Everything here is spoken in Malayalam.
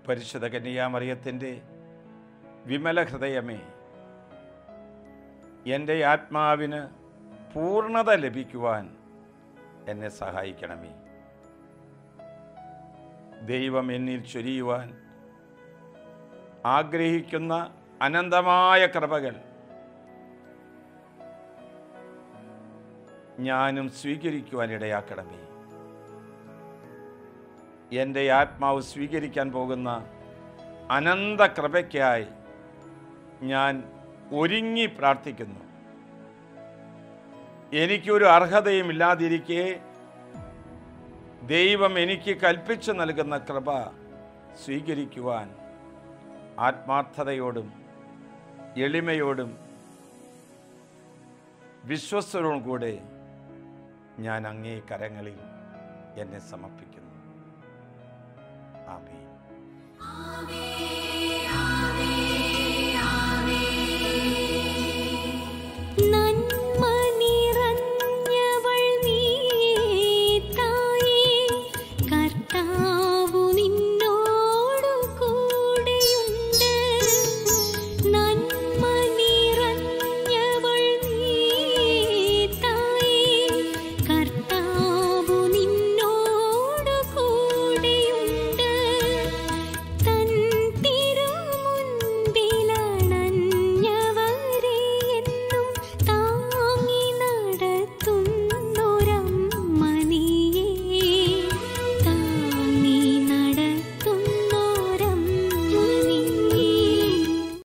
പരിശുദ്ധ കന്യാമറിയത്തിൻ്റെ വിമല ഹൃദയമേ എൻ്റെ ആത്മാവിന് പൂർണ്ണത ലഭിക്കുവാൻ എന്നെ സഹായിക്കണമേ ദൈവം എന്നിൽ ചൊരിയുവാൻ ആഗ്രഹിക്കുന്ന അനന്തമായ കൃപകൾ ഞാനും സ്വീകരിക്കുവാൻ ഇടയാക്കണമേ എൻ്റെ ആത്മാവ് സ്വീകരിക്കാൻ പോകുന്ന അനന്ത കൃപയ്ക്കായി ഞാൻ ഒരുങ്ങി പ്രാർത്ഥിക്കുന്നു എനിക്കൊരു അർഹതയും ഇല്ലാതിരിക്കെ ദൈവം എനിക്ക് കൽപ്പിച്ചു നൽകുന്ന കൃപ സ്വീകരിക്കുവാൻ ആത്മാർത്ഥതയോടും എളിമയോടും വിശ്വസ്തരോടും കൂടെ ഞാൻ അങ്ങേ കരങ്ങളിൽ എന്നെ സമർപ്പിക്കുന്നു ആമേൻ Ave